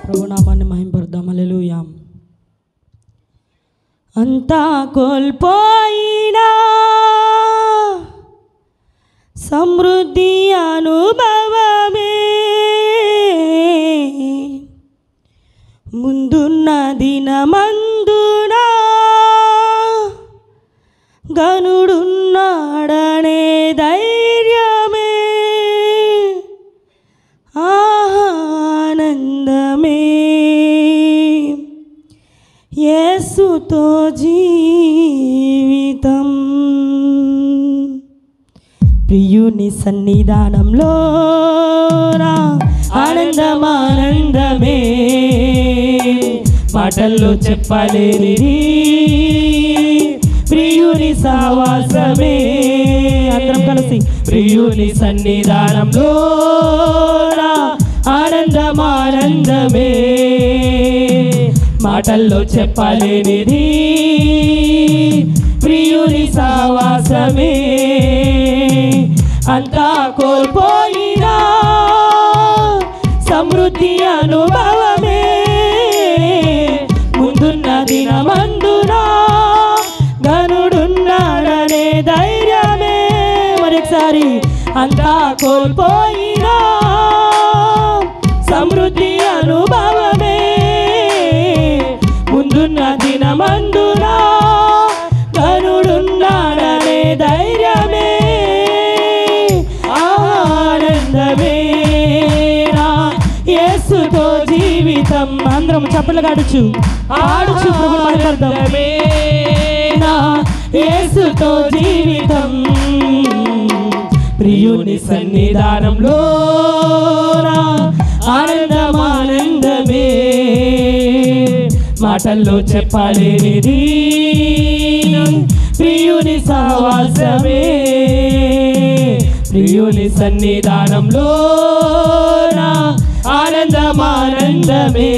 ప్రభు నామాన్ని మహింపరుద్దాం హల్లెలూయా అంతా కోల్పోయినా సమృద్ధి అనుభవమే ముందున్న దినమందునా గనుడున్నాడనే ధైర్యమే ఆనందమే యేసుతో జీవితం ప్రియుని సన్నిధానంలో నా ఆనందమానందమే మాటల్లో చెప్పలేనిది ప్రియుని సావాసమే అందరం కలిసి ప్రియుని సన్నిధానంలో నా ఆనందమానందమే మాటల్లో చెప్పలేనిది ప్రియుని సావాసమే అంతా కోల్పోయినా సమృద్ధి అనుభవమే ముందున్న దినమందునా గనుడున్నాడనే ధైర్యమే మరొకసారి అంతా కోల్పోయినా సమృద్ధి అనుభవమే ముందున్న దినమందునా గనుడున్నాడనే ధైర్యమే ఆనందమే నా యేసుతో జీవితం అందరం చప్పట్లు ఆడుచు ఆడుచు ప్రభుని మాట్లాడదాం నా యేసుతో జీవితం ప్రియుని సన్నిధానంలో నా ఆనందమానందమే మాటల్లో చెప్పలేనిది ప్రియుని సహవాసమే ప్రియుని సన్నిధానంలో నా ఆనందమానందమే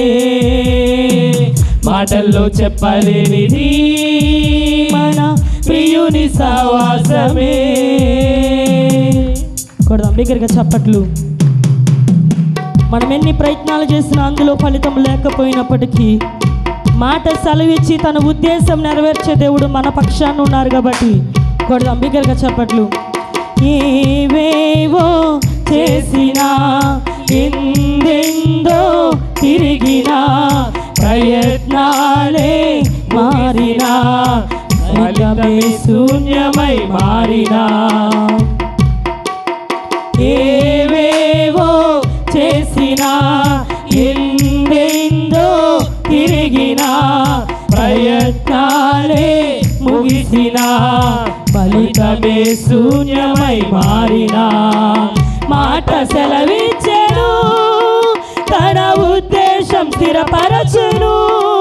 మాటల్లో చెప్పలేనిది మన ప్రియుని సహవాసమే కొడదాం దగ్గరగా చప్పట్లు మనం ఎన్ని ప్రయత్నాలు చేసినా అందులో ఫలితం లేకపోయినప్పటికీ మాట సెలవిచ్చి తన ఉద్దేశం నెరవేర్చే దేవుడు మన పక్షాన ఉన్నారు కాబట్టి కొడదాం బిగ్గరగా చెప్పట్లు ఏవేవో చేసినా ఎందెందో తిరిగినా ప్రయత్నాలే మారినా ఫలితమే శూన్యమై మారినా ఏవేవో చేసినా ఎందెందో తిరిగినా ప్రయత్నాలే ముగిసినా ఫలితమే శూన్యమై మారినా మాట సెలవిచ్చెను తన ఉద్దేశం స్థిరపరచును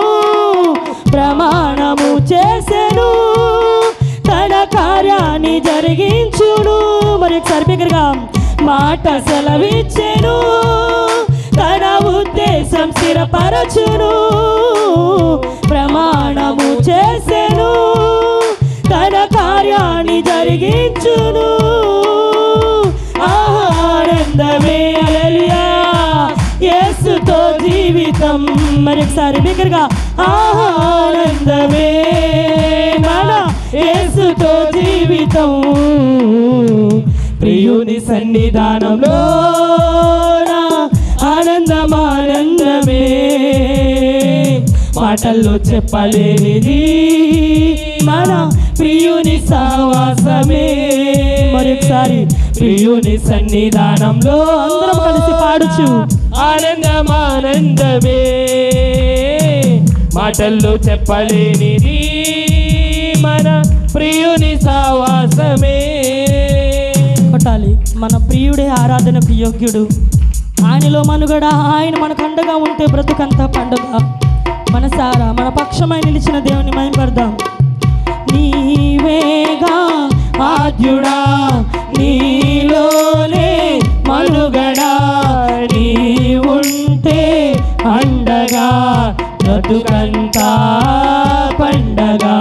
ప్రమాణము చేసెను తన కార్యాన్ని జరిగించును మరి ఒకసారి బిగ్గరగా మాట సెలవిచ్చెను తన ఉద్దేశం స్థిరపరచును ప్రమాణము చేసెను తన కార్యాన్ని జరిగించును ఆనందమే హల్లెలూయా యేసుతో జీవితం మరి ఒకసారి బిగ్గరగా ఆనందమే మన యేసుతో జీవితం ప్రియుని సన్నిధానంలో నా ఆనందమానందమే మాటల్లో చెప్పలేనిది మన ప్రియుని సావాసమే మరొకసారి ప్రియుని సన్నిధానంలో అందరం కలిసి పాడుచు ఆనందమానందమే మాటల్లో చెప్పలేనిది మన ప్రియుని సావాసమే కొట్టాలి మన ప్రియుడే ఆరాధనకు యోగ్యుడు ఆయనలో మనుగడ ఆయన మనకు అండగా ఉంటే బ్రతుకంతా పండుగ మనసారా మన పక్షమై నిలిచిన దేవుని మైపడదాం నీవేగా ఆద్యుడా నీలోనే మనుగడా నీ ఉంటే అండగా బ్రతుకంతా పండగా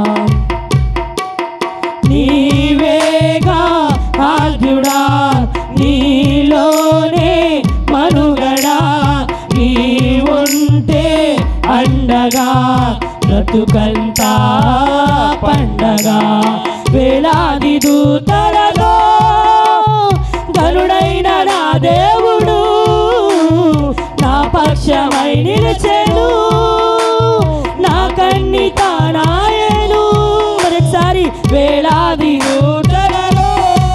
నీవేగా ఆద్యుడా నీలోనే మనుగడా నీవు ఉంటే అండగా బ్రతుకంతా పండగా వేలాది దూతలలో గరుడైన నా దేవుడు నా పక్షమై నిలిచెను నా కన్ని తానాయను మరొకసారి వేలాది దూతలలో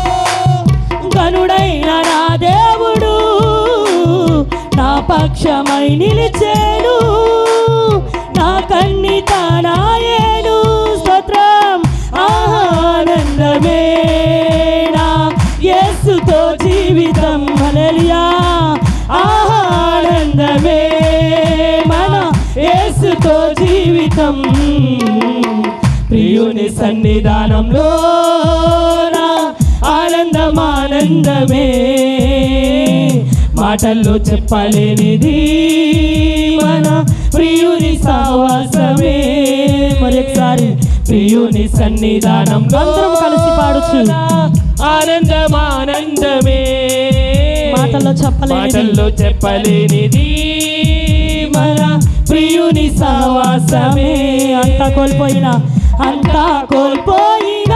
గనుడైన నా దేవుడు నా పక్షమై నిలిచేను నా కన్ని తానాయేను స్తోత్రం ఆనందమే నా యేసుతో జీవితం హల్లెలూయా ఆనందమే మన యేసుతో జీవితం ప్రియుని సన్నిధానంలో నా ఆనందం ఆనందమే మాటల్లో చెప్పలేనిది మన ప్రియుని సావాసమే మరొకసారి ప్రియుని సన్నిధానంలో అందరం కలిసి పాడొచ్చు ఆనందం ఆనందమే మాటల్లో చెప్పలేనిది. మాటల్లో చెప్పలేనిది మన ప్రియుని సహవాసమే అంతా కోల్పోయినా అంతా కోల్పోయినా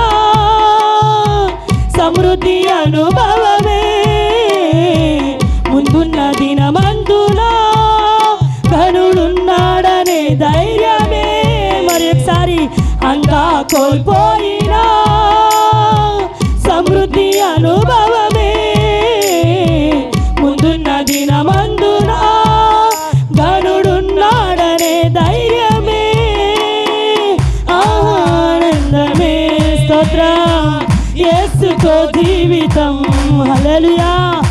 సమృద్ధి అనుభవమే ముందున్న దినమందునా కనుడున్నాడనే ధైర్యమే మరి ఒకసారి అంతా కోల్పోయినా సమృద్ధి అనుభవమే ముందున్న దినమందున గనుడున్నాడనే ధైర్యమే ఆనందమే స్తోత్రం యేసుతో జీవితం హల్లెలూయా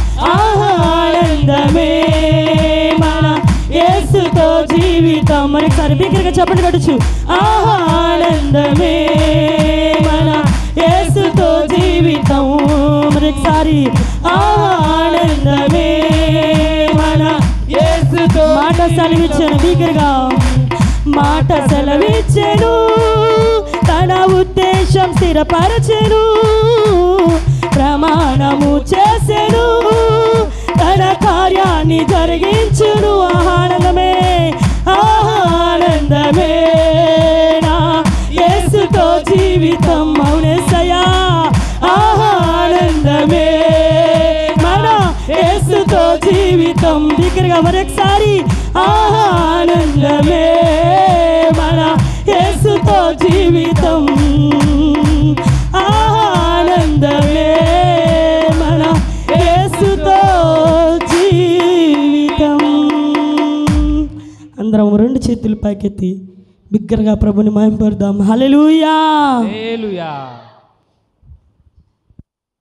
ఆనందమే మన యేసుతో జీవితం మరొకసారి బిగ్గరగా చెప్పండి కట్టచ్చు ఆనందమే మన యేసుతో జీవితం మరొకసారి ఆనందమే మన యేసుతో మాట సెలవిచ్చాను బిగ్గరగా మాట సెలవిచ్చెను తన ఉద్దేశం స్థిరపరచెను ప్రమాణము చేసెను తన కార్యాన్ని జరిగించును ఆనందమే ఆనందమే నా యేసుతో జీవితం అవునేసయా ఆనందమే మన యేసుతో జీవితం దగ్గరగా మరొకసారి ఆనందమే మన యేసుతో జీవితం ఆనందమే మన యేసుతో జీవితం అందరం రెండు చేతులు పైకెత్తి బిగ్గరగా ప్రభుని మహింపడదాం హల్లెలూయా హల్లెలూయా